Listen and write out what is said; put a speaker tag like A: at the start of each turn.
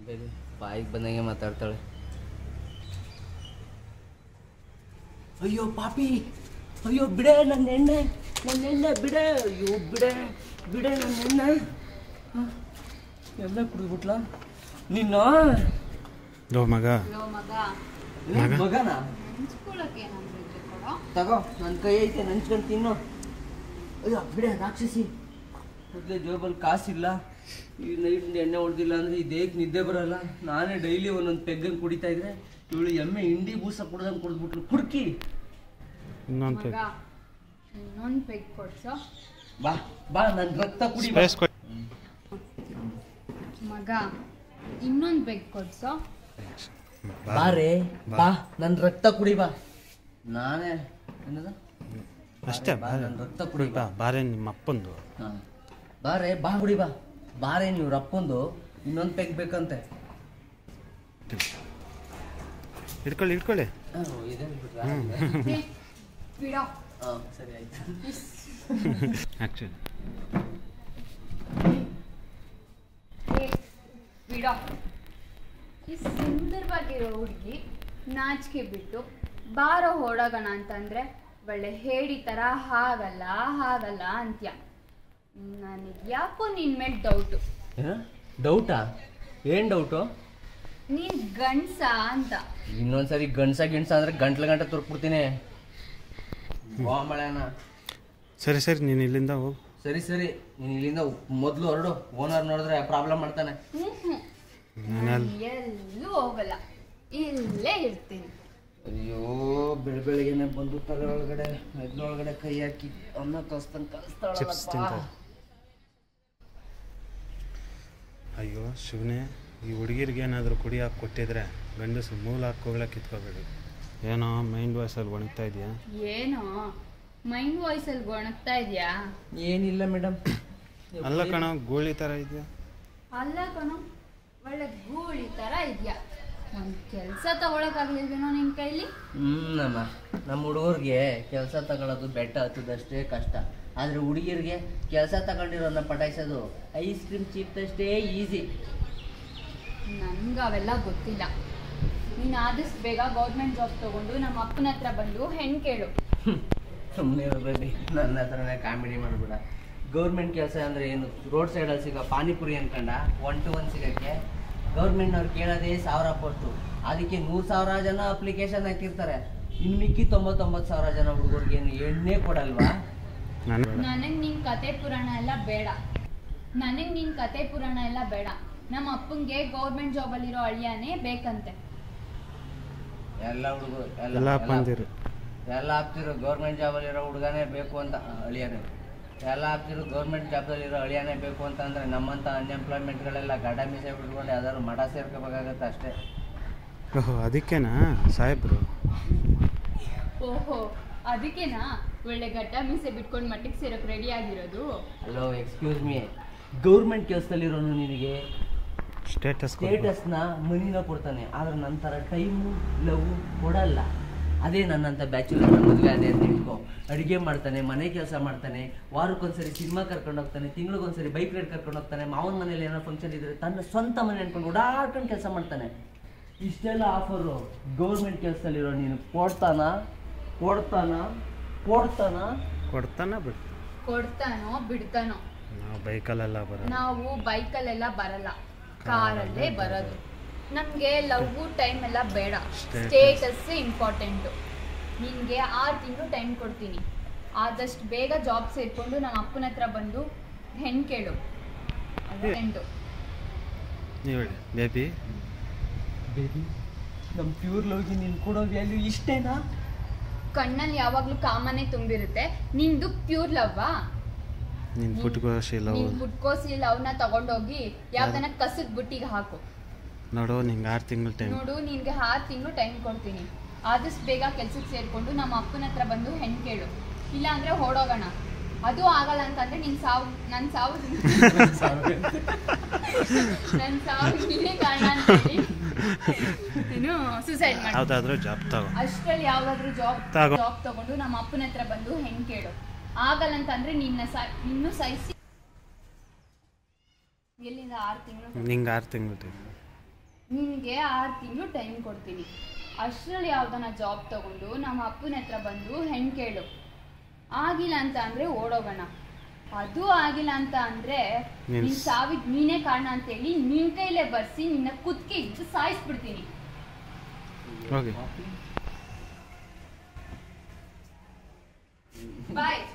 A: Baby ಬಾಯಿಗೆ ಬಂದಂಗೆ ಮಾತಾಡ್ತಾಳೆ ಅಯ್ಯೋ ಪಾಪಿ ಅಯ್ಯೋ ಬಿಡೆ ನನ್ನ ಎಣ್ಣೆ ನನ್ನ ಎಣ್ಣೆ ಬಿಡೆ ಅಯ್ಯೋ ಬಿಡೆ ಬಿಡೆ ನನ್ನ ಎಣ್ಣೆ ಹ? ಎಲ್ಲ ಕುಡಿದ್ಬಿಟ್ಲ ನಿನ್ನ
B: ಲೋ ಮಗ
C: ಲೋ ಮಗ
A: ಏ, ಮಗನ
C: ನೆನ್ಸ್ಕೊಳಕ್ಕೆ ಏನಾದ್ರು ಇದ್ರೆ ಕೊಡೋ
A: ತಗೋ ನನ್ನ ಕೈ ಐತೆ ನೆನ್ಸ್ಕೊಂಡು ತಿನ್ನು ಅಯ್ಯೋ ಬಿಡೆ ರಾಕ್ಷಸಿ ಮೊದಲೇ ಜೋಬಲ್ಲಿ ಕಾಸಿಲ್ಲ ಈ ನೈಟ್ ಎಣ್ಣೆ ಹೊಡೆದಿಲ್ಲ ಅಂದ್ರೆ ಈ ದೇಹಕ್ಕೆ ನಿದ್ದೆ ಬರಲ್ಲ ನಾನೇ ಡೈಲಿ ಒಂದೊಂದು ಪೆಗ್ಗಂಗೆ ಕುಡಿತಾ ಇದ್ರೆ ಇವಳು ಎಮ್ಮೆ ಇಂಡಿ ಬೂಸ ಕುಡ್ದಂಗೆ ಕುಡಿದ್ಬಿಟ್ಲು ಕುಡ್ಕಿ
B: ಇನ್ನೊಂದು
C: ಮಗ ಇನ್ನೊಂದು ಪೆಗ್ ಕೊಡ್ಸೋ
A: ಬಾ ಬಾ ನನ್ನ ರಕ್ತ ಕುಡಿ ಬಾ.
B: ಸ್ಪೇಸ್ ಕೊಡಿ
C: ಮಗ ಇನ್ನೊಂದು ಪೆಗ್ ಕೊಡ್ಸೋ
A: ಬಾರೆ ಬಾ ನನ್ನ ರಕ್ತ ಕುಡಿ ಬಾ ನಾನೇ ಏನದ
B: ಅಷ್ಟೇ
A: ಬಾ
B: ಬಾರೆ
A: ನನ್ನ ರಕ್ತ ಕುಡಿ
B: ಬಾ
A: ಬಾ
B: ಬಾರೆ ನಿಮ್ಮ ಅಪ್ಪಂದು
A: ಹಾ. ಬಾರೆ ಬಾ ಕುಡಿ ಬಾ ಬಾರೆ ನೀವು ರಪ್ಪಂದು ಇನ್ನೊಂದು ಪೆಗ್ ಬೇಕಂತೆ
B: ಹಿಡ್ಕೊಳ್ಳಿ ಹಿಡ್ಕೊಳ್ಳಿ
A: ಹಾ, ಇದೆ ಬಿಟ್ರಾ?
C: ಏ, ಬಿಡೋ
A: ಹಾ, ಸರಿ ಆಯ್ತು
B: ಆ್ಯಕ್ಚುಲಿ
C: ಏ, ಬಿಡೋ ಈ ಸುಂದರವಾಗಿರೋ ಹುಡುಗಿ ನಾಚಿಕೆ ಬಿಟ್ಟು ಬಾರೋ ಹೊಡೋಗೋಣ ಅಂತಂದ್ರೆ ಒಳ್ಳೆ ಹೇಳಿ ಥರ ಹಾಗಲ್ಲ ಹಾಗಲ್ಲ ಅಂತ್ಯ ನನಗೆ ಯಾಕೋ ನಿನ್ ಮೇಲೆ ಡೌಟು
A: ಡೌಟಾ ಏನ್ ಡೌಟು
C: ನೀನ್ ಗಂಡ್ಸ ಅಂತ
A: ಇನ್ನೊಂದ್ಸರಿ ಗಂಡ್ಸ ಗಿಣ್ಸ ಅಂದ್ರೆ ಗಂಟ್ಲ ಗಂಟೆ ತುರ್ಕ್ಬಿಡ್ತೀನಿ ಮಳೆನ
B: ಸರಿ ಸರಿ ನೀನು ಇಲ್ಲಿಂದ ಹೋಗು
A: ಸರಿ ಸರಿ ನೀನ್ ಇಲ್ಲಿಂದ ಮೊದ್ಲು ಹೊರಡು ಓನರ್ ನೋಡಿದ್ರೆ ಪ್ರಾಬ್ಲಮ್ ಮಾಡ್ತಾನೆ
C: ಹ್ಮ್ ಹ್ಮ್.
B: ನಾನೆಲ್ಲ
C: ನಾನ್ ಎಲ್ಲೂ ಹೋಗಲ್ಲ ಇಲ್ಲೇ ಇರ್ತೀನಿ
A: ಅಯ್ಯೋ ಬೆಳ ಬೆಳಿಗ್ಗೆನೆ ಬಂದು ತಲೆ ಒಳಗಡೆ ಒಳಗಡೆ ಕೈ ಹಾಕಿ ಅನ್ನ ಕಸ್ತಂಗ್
B: ಚಿಪ್ಸ್ ತಿಂತಾರೆ ಅಯ್ಯೋ ಶಿವನೇ ಈ ಹುಡುಗಿರಿಗೆ ಏನಾದರೂ ಕುಡಿ ಹಾಕಿ ಕೊಟ್ಟಿದ್ರೆ ಗಂಡಸು ಮೂಲ ಹಾಕೋಗ್ಲೇ ಕಿತ್ಕೋಬೇಡಿ ಏನೋ ಮೈಂಡ್ ವಾಯ್ಸಲ್ಲಿ ಒಣಗ್ತಾ ಇದೆಯಾ
C: ಏನೋ ಮೈಂಡ್ ವಾಯ್ಸ್ ಅಲ್ಲಿ ಗೊಣಗ್ತಾ ಇದ್ಯಾ
A: ಏನಿಲ್ಲ ಮೇಡಮ್
B: ಅಲ್ಲ ಕಣೋ ಗೋಳಿ ಥರ ಇದೆಯಾ
C: ಅಲ್ಲ ಕಣೋ ಒಳ್ಳೆ ಗೂಳಿ ತರ ಇದ್ಯಾ ಒಂದ್ ಕೆಲ್ಸ ತಗೊಳಕಾಗ್ಲಿಲ್ವೇನೋ ನಿನ್ ಕೈಲಿ
A: ಹ್ಮ್ ನಮ್ಮ ನಮ್ಮ ಹುಡುಗರಿಗೆ ಕೆಲಸ ತಗೊಳ್ಳೋದು ಬೆಟ್ಟ ಹತ್ತದಷ್ಟೇ ಕಷ್ಟ ಆದ್ರೆ ಹುಡುಗಿರಿಗೆ ಕೆಲಸ ತಗೊಂಡಿರೋನ್ನ ಪಟಾಯಿಸೋದು ಐಸ್ ಕ್ರೀಮ್ ಚಿಪ್ತಷ್ಟೇ ಈಸಿ
C: ನನ್ಗ ಅವೆಲ್ಲ ಗೊತ್ತಿಲ್ಲ ನೀನ್ ಆದಷ್ಟು ಬೇಗ ಗೌರ್ಮೆಂಟ್ ಜಾಬ್ ತಗೊಂಡು ನಮ್ಮ ಅಪ್ಪನ ಹತ್ರ ಬಂದು ಹೆಣ್ ಕೇಳು
A: ಸುಮ್ಮನೆ ಬೇಬಿ ನನ್ನ ಹತ್ರನೇ ಕಾಮಿಡಿ ಮಾಡ್ಬೇಡ ಗೌರ್ಮೆಂಟ್ ಕೆಲಸ ಅಂದ್ರೆ ಏನು ರೋಡ್ ಸೈಡಲ್ಲಿ ಸಿಗೋ ಪಾನಿಪುರಿ ಅನ್ಕಂಡ ಒನ್ ಟು ಒನ್ ಸಿಗಕ್ಕೆ ಗೌರ್ಮೆಂಟ್ನವ್ರು ಕೇಳೋದೇ ಸಾವಿರ ಪೋಸ್ಟು ಅದಕ್ಕೆ ನೂರು ಸಾವಿರ ಜನ ಅಪ್ಲಿಕೇಶನ್ ಹಾಕಿರ್ತಾರೆ ಇನ್ನು ಮಿಕ್ಕಿ ತೊಂಬತ್ತೊಂಬತ್ತು ಸಾವಿರ ಜನ ಹುಡುಗರಿಗೆ ಏನು ಎಣ್ಣೆ ಕೊಡಲ್ವಾ
B: ನಾನು
C: ನನಗ್ ನಿನ್ ಕತೆ ಪುರಾಣ ಎಲ್ಲ ಬೇಡ ನನಗ್ ನಿನ್ ಕತೆ ಪುರಾಣ ಎಲ್ಲ ಬೇಡ ನಮ್ಮ ಅಪ್ಪಂಗೆ ಗೌರ್ಮೆಂಟ್ ಜಾಬ್ ಅಲ್ಲಿರೋ ಅಳಿಯಾನೇ ಬೇಕಂತೆ
A: ಎಲ್ಲ ಹುಡುಗರು
B: ಎಲ್ಲ ಅಪ್ಪಂದಿರು
A: ಎಲ್ಲ ಆಗ್ತಿರೋ ಗೌರ್ಮೆಂಟ್ ಜಾಬಲ್ಲಿರೋ ಹುಡುಗನೇ ಬೇಕು ಅಂತ ಅಳಿಯಾನೆ ಎಲ್ಲ ಆಗ್ತಿರೋ ಗೌರ್ಮೆಂಟ್ ಜಾಬ್ದಲ್ಲಿರೋ ಅಳಿಯಾನೇ ಬೇಕು ಅಂತ ಅಂದ್ರೆ ನಮ್ಮಂಥ ಅನ್ಎಂಪ್ಲಾಯ್ಮೆಂಟ್ಗಳೆಲ್ಲ ಗಡ ಮೀಸೆ ಬಿಟ್ಕೊಂಡು ಯಾವ್ದಾದ್ರು ಮಠ ಸೇರ್ಕೋಬೇಕಾಗತ್ತೆ ಅಷ್ಟೇ
B: ಓಹೋ ಅದಕ್ಕೇನಾ ಸಾಹೇಬ್ರು
C: ಓಹೋ ಅದಕ್ಕೆನಾ ಒಳ್ಳೆ ಗಡ್ಡ ಮೀಸೆ ಬಿಟ್ಕೊಂಡು ಮಟ್ಟಿಗೆ ಸೇರಕ್ ರೆಡಿ ಆಗಿರೋದು
A: ಹಲೋ ಎಕ್ಸ್ಕ್ಯೂಸ್ ಮೀ ಗೌರ್ಮೆಂಟ್ ಕೆಲಸದಲ್ಲಿರೋನು ನಿನಗೆ
B: ಸ್ಟೇಟಸ್
A: ಸ್ಟೇಟಸ್ನ ಮನಿನ ಕೊಡ್ತಾನೆ ಆದ್ರೆ ನಂತರ ಟೈಮು ಲವ್ ಕೊಡಲ್ಲ ಅದೇ ನನ್ನಂಥ ಬ್ಯಾಚುಲರ್ ಮದುವೆ ಅದೇ ಅಂತ ಹೇಳ್ಕೊ ಅಡುಗೆ ಮಾಡ್ತಾನೆ ಮನೆ ಕೆಲಸ ಮಾಡ್ತಾನೆ ವಾರಕ್ಕೊಂದ್ಸರಿ ಸಿನಿಮಾ ಕರ್ಕೊಂಡು ಹೋಗ್ತಾನೆ ತಿಂಗಳಿಗೊಂದ್ಸರಿ ಬೈಕ್ ರೈಡ್ ಕರ್ಕೊಂಡು ಹೋಗ್ತಾನೆ ಮಾವನ ಮನೇಲಿ ಏನೋ ಫಂಕ್ಷನ್ ಇದ್ರೆ ತನ್ನ ಸ್ವಂತ ಮನೆ ಅನ್ಕೊಂಡು ಓಡಾಡ್ಕೊಂಡು ಕೆಲಸ ಮಾಡ್ತಾನೆ ಇಷ್ಟೆಲ್ಲ ಆಫರು ಗೌರ್ಮೆಂಟ್ ಕೆಲಸದಲ್ಲಿರೋ ನೀನು ಕೊಡ್ತಾನ ಕೊಡ್ತಾನ ಕೊಡ್ತಾನ
B: ಕೊಡ್ತಾನ ಬಿಡು
C: ಕೊಡ್ತಾನೋ ಬಿಡ್ತಾನೋ
B: ನಾವು ಬೈಕಲ್ಲೆಲ್ಲ ಬರೋದು
C: ನಾವು ಬೈಕಲ್ಲೆಲ್ಲ ಬರಲ್ಲ ಕಾರಲ್ಲೇ ಬರೋದು ನಮ್ಗೆ ಲವ್ ಟೈಮ್ ಎಲ್ಲ ಬೇಡ
B: Status.
C: ಸ್ಟೇಟಸ್ ಇಂಪಾರ್ಟೆಂಟು ನಿನ್ಗೆ ಆರು ತಿಂಗಳು ಟೈಮ್ ಕೊಡ್ತೀನಿ ಆದಷ್ಟು ಬೇಗ ಜಾಬ್ ಸೇರ್ಕೊಂಡು ನಮ್ಮ ಅಪ್ಪನ ಹತ್ರ ಬಂದು ಹೆಣ್ ಕೇಳು ಅರ್ಜೆಂಟು
B: ನೀವು ಹೇಳಿ ಬೇಬಿ
A: ಬೇಬಿ ನಮ್ಮ ಪ್ಯೂರ್ ಲವ್ಗೆ ನೀನು ಕೊಡೋ ವ್ಯಾಲ್ಯೂ ಇಷ್ಟೇನಾ
C: ಕಣ್ಣಲ್ಲಿ ಯಾವಾಗ್ಲೂ ಕಾಮನೆ ತುಂಬಿರುತ್ತೆ ನಿಂದು ಪ್ಯೂರ್ ಲವ್ವಾ
B: ನಿನ್ನ ಪುಟ್ಕೋಶಿ ಲವ್
C: ನೀನ್ ಹುಟ್ಕೋಸಿ ಲವ್ನ ತಗೊಂಡೋಗಿ ಯಾವ್ದನ ಕಸದ್ ಬುಟ್ಟಿಗೆ ಹಾಕು
B: ನೋಡು ನಿಂಗೆ ಆರು ತಿಂಗಳು ಟೈಮ್
C: ನೋಡು ನಿನ್ಗೆ ಆರು ತಿಂಗಳು ಟೈಮ್ ಕೊಡ್ತೀನಿ ಆದಷ್ಟು ಬೇಗ ಕೆಲ್ಸಕ್ಕೆ ಸೇರ್ಕೊಂಡು ನಮ್ಮ ಅಪ್ಪನ ಹತ್ರ ಬಂದು ಹೆಣ್ ಕೇಳು ಇಲ್ಲ ಅಂದ್ರೆ ಹೊಡೋಗೋಣ ಅದು ಆಗಲ್ಲ ಅಂತಂದ್ರೆ ನಿನ್ ಸಾವು ನನ್ ಸಾವು ನನ್ ಸಾವು ನೀನೇ ಕಾರಣ ಅಂತ ಹೇಳಿ ನೀನು ಸುಸೈಡ್ ಮಾಡಿ
B: ಯಾವುದಾದ್ರೂ ಜಾಬ್ ತಗೋ
C: ಅಷ್ಟ್ರಲ್ಲಿ ಯಾವ್ದಾದ್ರು ಜಾಬ್
B: ತಗೋ.
C: ಜಾಬ್ ತಗೊಂಡು ನಮ್ಮ ಅಪ್ಪನ ಹತ್ರ ಬಂದು ಹೆಣ್ ಕೇಳು ಆಗಲ್ಲ ಅಂತಂದ್ರೆ ನಿನ್ನ ಸಾ ನಿನ್ನೂ ಸಾಯಿಸಿ ಎಲ್ಲಿಂದ ಆರು ತಿಂಗಳು
B: ನಿಂಗೆ ಆರು ತಿಂಗಳು ಟೈಮ್
C: ನಿನಗೆ ಆರು ತಿಂಗಳು ಟೈಮ್ ಕೊಡ್ತೀನಿ ಅಷ್ಟರಲ್ಲಿ ಯಾವ್ದನ ಜಾಬ್ ತಗೊಂಡು ನಮ್ಮ ಅಪ್ಪನ ಹತ್ರ ಬಂದು ಹೆಣ್ಣು ಕೇಳು ಆಗಿಲ್ಲ ಅಂತ ಅಂದ್ರೆ ಓಡೋಗೋಣ ಅದು ಆಗಿಲ್ಲ ಅಂತ ಅಂದ್ರೆ
B: ನೀನ್
C: ನಿನ್ ಸಾವಿಗ್ ನೀನೇ ಕಾರಣ ಅಂತೇಳಿ ನಿನ್ ಕೈಲೇ ಬರ್ಸಿ ನಿನ್ನ ಕುತ್ತಿಗೆ ಇದ್ದು ಸಾಯಿಸ್ಬಿಡ್ತೀನಿ
B: ಹೋಗಿ
C: ಬಾಯ್